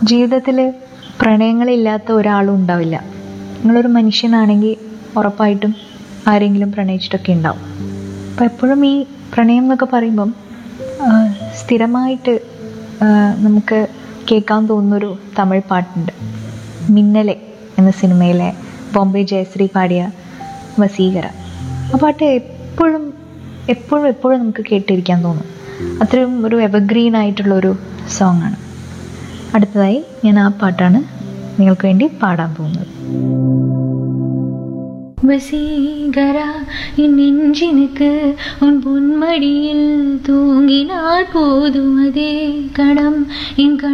ജീവിതത്തിൽ പ്രണയങ്ങളില്ലാത്ത ഒരാളും ഉണ്ടാവില്ല നിങ്ങളൊരു മനുഷ്യനാണെങ്കിൽ ഉറപ്പായിട്ടും ആരെങ്കിലും പ്രണയിച്ചിട്ടൊക്കെ ഉണ്ടാവും അപ്പം എപ്പോഴും ഈ പ്രണയം എന്നൊക്കെ പറയുമ്പം ആ, സ്ഥിരമായിട്ട് ആ, നമുക്ക് കേൾക്കാൻ തോന്നുന്നൊരു തമിഴ് പാട്ടുണ്ട് മിന്നലെ എന്ന സിനിമയിലെ ബോംബെ ജയശ്രീ പാടിയ വസീകര ആ പാട്ട് എപ്പോഴും എപ്പോഴും എപ്പോഴും നമുക്ക് കേട്ടിരിക്കാൻ തോന്നും അത്രയും ഒരു എവർഗ്രീൻ ആയിട്ടുള്ള ഒരു സോങ് ആണ് അടുത്തതായി ഞാൻ ആ പാട്ടാണ് നിങ്ങൾക്ക് വേണ്ടി പാടാൻ പോകുന്നത് வசீகரா என் நெஞ்சினுக்கு உன் பொன்மடியில் தூங்கினால் போதும் அதே கணம் என்